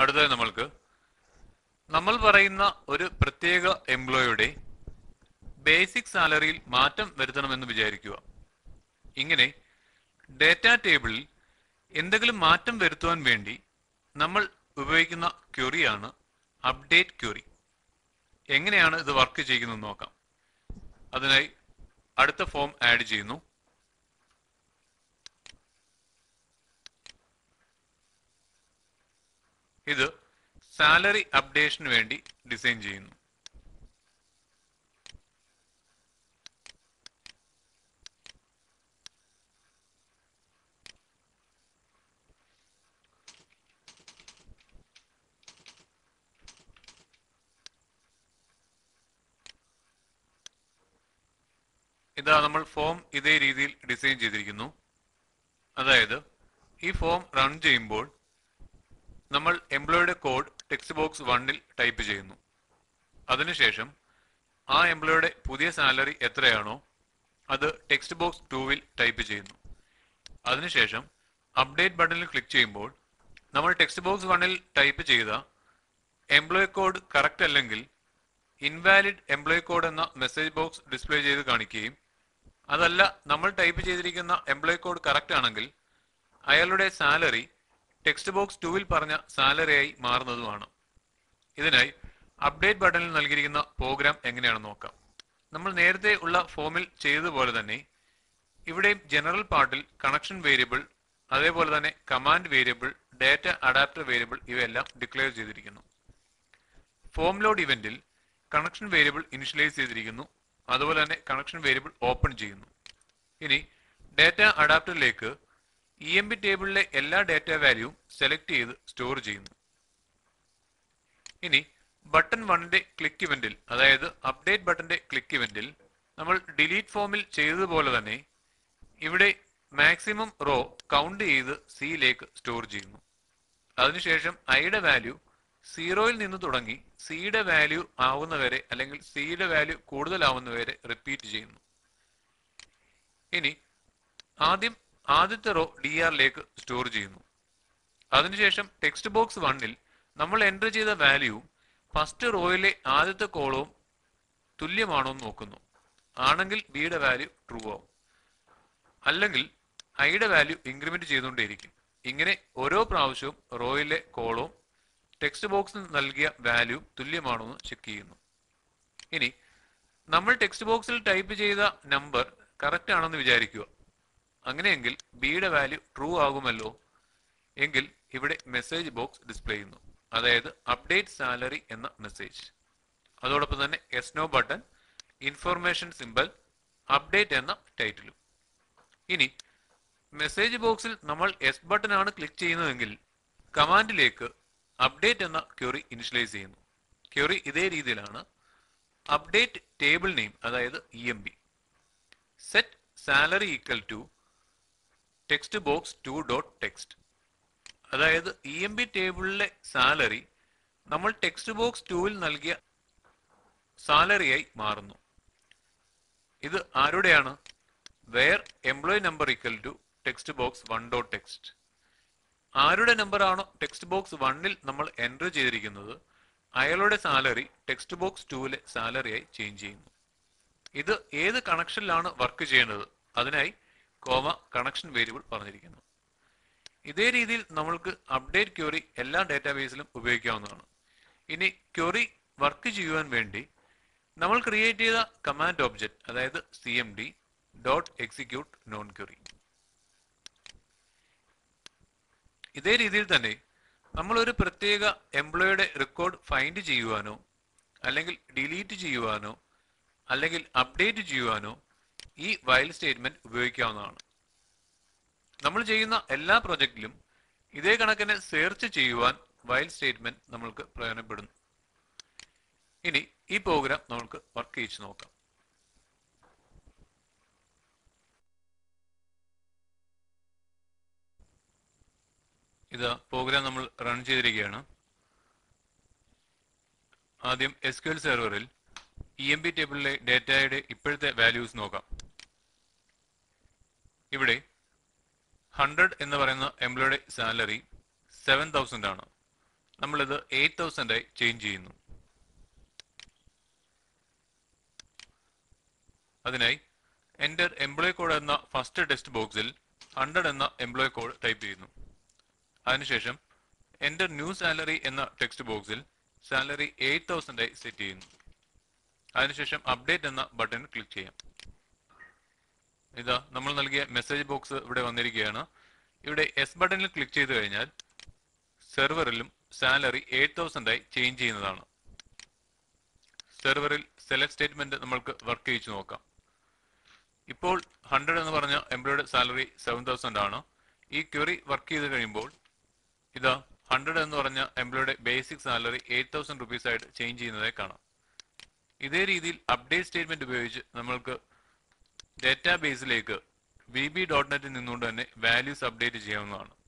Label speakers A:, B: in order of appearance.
A: അടുത്തത് നമ്മൾക്ക് നമ്മൾ പറയുന്ന ഒരു പ്രത്യേക എംപ്ലോയിയുടെ ബേസിക് സാലറിയിൽ മാറ്റം വരുത്തണമെന്ന് വിചാരിക്കുക ഇങ്ങനെ ഡേറ്റ ടേബിളിൽ എന്തെങ്കിലും മാറ്റം വരുത്തുവാൻ വേണ്ടി നമ്മൾ ഉപയോഗിക്കുന്ന ക്വറിയാണ് അപ്ഡേറ്റ് ക്വറി എങ്ങനെയാണ് ഇത് വർക്ക് ചെയ്യുന്നത് നോക്കാം അതിനായി അടുത്ത ഫോം ആഡ് ചെയ്യുന്നു ഇത് സാലറി അപ്ഡേഷന് വേണ്ടി ഡിസൈൻ ചെയ്യുന്നു ഇതാ നമ്മൾ ഫോം ഇതേ രീതിയിൽ ഡിസൈൻ ചെയ്തിരിക്കുന്നു അതായത് ഈ ഫോം റൺ ചെയ്യുമ്പോൾ നമ്മൾ എംപ്ലോയിയുടെ കോഡ് ടെക്സ്റ്റ് ബോക്സ് വണ്ണിൽ ടൈപ്പ് ചെയ്യുന്നു അതിനുശേഷം ആ എംപ്ലോയിയുടെ പുതിയ സാലറി എത്രയാണോ അത് ടെക്സ്റ്റ് ബോക്സ് ടൂവിൽ ടൈപ്പ് ചെയ്യുന്നു അതിനുശേഷം അപ്ഡേറ്റ് ബട്ടണിൽ ക്ലിക്ക് ചെയ്യുമ്പോൾ നമ്മൾ ടെക്സ്റ്റ് ബോക്സ് വണ്ണിൽ ടൈപ്പ് ചെയ്ത എംപ്ലോയി കോഡ് കറക്റ്റ് അല്ലെങ്കിൽ ഇൻവാലിഡ് എംപ്ലോയി കോഡ് എന്ന മെസ്സേജ് ബോക്സ് ഡിസ്പ്ലേ ചെയ്ത് കാണിക്കുകയും അതല്ല നമ്മൾ ടൈപ്പ് ചെയ്തിരിക്കുന്ന എംപ്ലോയി കോഡ് കറക്റ്റ് ആണെങ്കിൽ അയാളുടെ സാലറി ടെക്സ്റ്റ് ബോക്സ് ടൂവിൽ പറഞ്ഞ സാലറിയായി മാറുന്നതുമാണ് ഇതിനായി അപ്ഡേറ്റ് ബട്ടണിൽ നൽകിയിരിക്കുന്ന പ്രോഗ്രാം എങ്ങനെയാണെന്ന് നോക്കാം നമ്മൾ നേരത്തെ ഉള്ള ഫോമിൽ ചെയ്തതുപോലെ തന്നെ ഇവിടെയും ജനറൽ പാർട്ടിൽ കണക്ഷൻ വേരിയബിൾ അതേപോലെ തന്നെ command variable data adapter variable ഇവയെല്ലാം ഡിക്ലെയർ ചെയ്തിരിക്കുന്നു ഫോം ലോഡ് ഇവന്റിൽ കണക്ഷൻ വേരിയബിൾ ഇനിഷ്യലൈസ് ചെയ്തിരിക്കുന്നു അതുപോലെ തന്നെ കണക്ഷൻ വേരിയബിൾ ഓപ്പൺ ചെയ്യുന്നു ഇനി ഡാറ്റ അഡാപ്റ്ററിലേക്ക് ഇ എം ബി ടേബിളിലെ എല്ലാ ഡാറ്റ വാല്യൂവും സെലക്ട് ചെയ്ത് സ്റ്റോർ ചെയ്യുന്നു ഇനി ബട്ടൺ വണ്ണിന്റെ ക്ലിക്ക് ഇവന്റിൽ അതായത് അപ്ഡേറ്റ് ബട്ടന്റെ ക്ലിക്ക് ഇവന്റിൽ നമ്മൾ ഡിലീറ്റ് ഫോമിൽ ചെയ്തതുപോലെ തന്നെ ഇവിടെ മാക്സിമം റോ കൗണ്ട് ചെയ്ത് സിയിലേക്ക് സ്റ്റോർ ചെയ്യുന്നു അതിനുശേഷം ഐയുടെ വാല്യൂ സീറോയിൽ നിന്ന് തുടങ്ങി സിയുടെ വാല്യൂ ആവുന്നവരെ അല്ലെങ്കിൽ സിയുടെ വാല്യൂ കൂടുതലാവുന്നവരെ റിപ്പീറ്റ് ചെയ്യുന്നു ഇനി ആദ്യം ആദ്യത്തെ റോ ഡി ആറിലേക്ക് സ്റ്റോർ ചെയ്യുന്നു അതിനുശേഷം ടെക്സ്റ്റ് ബോക്സ് വണ്ണിൽ നമ്മൾ എൻ്റർ ചെയ്ത വാല്യൂ ഫസ്റ്റ് റോയിലെ ആദ്യത്തെ കോളവും തുല്യമാണോ എന്ന് നോക്കുന്നു ആണെങ്കിൽ ബിയുടെ വാല്യൂ ട്രൂ ആവും അല്ലെങ്കിൽ ഐയുടെ വാല്യൂ ഇൻക്രിമെന്റ് ചെയ്തുകൊണ്ടേയിരിക്കും ഇങ്ങനെ ഓരോ പ്രാവശ്യവും റോയിലെ കോളവും ടെക്സ്റ്റ് ബോക്സിൽ നൽകിയ വാല്യൂ തുല്യമാണോ എന്ന് ചെക്ക് ചെയ്യുന്നു ഇനി നമ്മൾ ടെക്സ്റ്റ് ബോക്സിൽ ടൈപ്പ് ചെയ്ത നമ്പർ കറക്റ്റ് ആണെന്ന് വിചാരിക്കുക അങ്ങനെയെങ്കിൽ ബിയുടെ വാല്യൂ ട്രൂ ആകുമല്ലോ എങ്കിൽ ഇവിടെ മെസ്സേജ് ബോക്സ് ഡിസ്പ്ലേ ചെയ്യുന്നു അതായത് അപ്ഡേറ്റ് സാലറി എന്ന മെസ്സേജ് അതോടൊപ്പം തന്നെ yes no button information symbol update എന്ന ടൈറ്റിലും ഇനി മെസ്സേജ് ബോക്സിൽ നമ്മൾ എസ് ബട്ടൺ ആണ് ക്ലിക്ക് ചെയ്യുന്നതെങ്കിൽ കമാൻഡിലേക്ക് അപ്ഡേറ്റ് എന്ന ക്വറി ഇനിഷ്യലൈസ് ചെയ്യുന്നു ക്വറി ഇതേ രീതിയിലാണ് അപ്ഡേറ്റ് ടേബിൾ നെയിം അതായത് E M B set salary equal to text box two dot text അതായത് ഇ എം ബി ടേബിളിലെ സാലറി നമ്മൾ ടെക്സ്റ്റ് ബോക്സ് ടൂവിൽ നൽകിയ സാലറിയായി മാറുന്നു ഇത് ആരുടെയാണ് where employee number equal to text box one dot text ആരുടെ നമ്പർ ആണോ ടെക്സ്റ്റ് ബോക്സ് വണ്ണിൽ നമ്മൾ എൻറ്റർ ചെയ്തിരിക്കുന്നത് അയാളുടെ സാലറി ടെക്സ്റ്റ് ബോക്സ് ടൂവിലെ സാലറിയായി ചേഞ്ച് ചെയ്യുന്നു ഇത് ഏത് കണക്ഷനിലാണ് വർക്ക് ചെയ്യേണ്ടത് അതിനായി കോമ കണക്ഷൻ വേരിയബിൾ പറഞ്ഞിരിക്കുന്നു ഇതേ രീതിയിൽ നമ്മൾക്ക് അപ്ഡേറ്റ് ക്വറി എല്ലാ ഡാറ്റാബേസിലും ഉപയോഗിക്കാവുന്നതാണ് ഇനി ക്വറി വർക്ക് ചെയ്യുവാൻ വേണ്ടി നമ്മൾ ക്രിയേറ്റ് ചെയ്ത കമാൻഡ് ഓബ്ജക്റ്റ് അതായത് C M D dot execute non query ഇതേ രീതിയിൽ തന്നെ നമ്മൾ ഒരു പ്രത്യേക എംപ്ലോയിയുടെ റെക്കോർഡ് ഫൈൻഡ് ചെയ്യുവാനോ അല്ലെങ്കിൽ ഡിലീറ്റ് ചെയ്യുവാനോ അല്ലെങ്കിൽ അപ്ഡേറ്റ് ചെയ്യുവാനോ ഈ വൈൽ സ്റ്റേറ്റ്മെന്റ് ഉപയോഗിക്കാവുന്നതാണ് നമ്മൾ ചെയ്യുന്ന എല്ലാ പ്രൊജക്റ്റിലും ഇതേ കണക്കിന് സെർച്ച് ചെയ്യുവാൻ വൈൽ സ്റ്റേറ്റ്മെന്റ് നമ്മൾക്ക് പ്രയോജനപ്പെടുന്നു ഇനി ഈ പ്രോഗ്രാം നമുക്ക് വർക്ക് ചെയ്ച്ച് നോക്കാം ഇത് പ്രോഗ്രാം നമ്മൾ റൺ ചെയ്തിരിക്കുകയാണ് ആദ്യം എസ് ക്യു എൽ സെർവറിൽ ഇ എം ബി ടേബിളിലെ ഡേറ്റയുടെ ഇപ്പോഴത്തെ വാല്യൂസ് നോക്കാം ഇവിടെ ഹൺഡ്രഡ് എന്ന് പറയുന്ന എംപ്ലോയുടെ സാലറി സെവൻ തൗസൻഡ് ആണ് നമ്മളിത് എയ്റ്റ് തൗസൻഡ് ആയി ചേഞ്ച് ചെയ്യുന്നു അതിനായി എൻ്റർ എംപ്ലോയി കോഡ് എന്ന ഫസ്റ്റ് ടെക്സ്റ്റ് ബോക്സിൽ ഹൺഡ്രഡ് എന്ന എംപ്ലോയി കോഡ് ടൈപ്പ് ചെയ്യുന്നു അതിനുശേഷം എൻ്റർ ന്യൂ സാലറി എന്ന ടെക്സ്റ്റ് ബോക്സിൽ സാലറി എയ്റ്റ് തൗസൻഡ് ആയി സെറ്റ് ചെയ്യുന്നു അതിനുശേഷം അപ്ഡേറ്റ് എന്ന ബട്ടൺ ക്ലിക്ക് ചെയ്യാം ഇതാ നമ്മൾ നൽകിയ മെസ്സേജ് ബോക്സ് ഇവിടെ വന്നിരിക്കുകയാണ് ഇവിടെ എസ് ബട്ടണിൽ ക്ലിക്ക് ചെയ്ത് കഴിഞ്ഞാൽ സെർവറിലും സാലറി എയ്റ്റ് തൗസൻഡ് ആയി ചേഞ്ച് ചെയ്യുന്നതാണ് സെർവറിൽ സെലക്ട് സ്റ്റേറ്റ്മെന്റ് നമ്മൾക്ക് വർക്ക് ചെയ്യിച്ചു നോക്കാം ഇപ്പോൾ ഹൺഡ്രഡ് എന്ന് പറഞ്ഞ എംപ്ലോയിയുടെ സാലറി സെവൻ തൗസൻഡ് ആണ് ഈ ക്വറി വർക്ക് ചെയ്ത് കഴിയുമ്പോൾ ഇതാ ഹൺഡ്രഡ് എന്ന് പറഞ്ഞ എംപ്ലോയിയുടെ basic salary eight thousand rupees ആയിട്ട് ചേഞ്ച് ചെയ്യുന്നതായി കാണാം ഇതേ രീതിയിൽ അപ്ഡേറ്റ് സ്റ്റേറ്റ്മെന്റ് ഉപയോഗിച്ച് നമ്മൾക്ക് ഡാറ്റാബേസിലേക്ക് വി ബി ഡോട്ട് നെറ്റിൽ നിന്നുകൊണ്ട് തന്നെ വാല്യൂസ് അപ്ഡേറ്റ് ചെയ്യാവുന്നതാണ്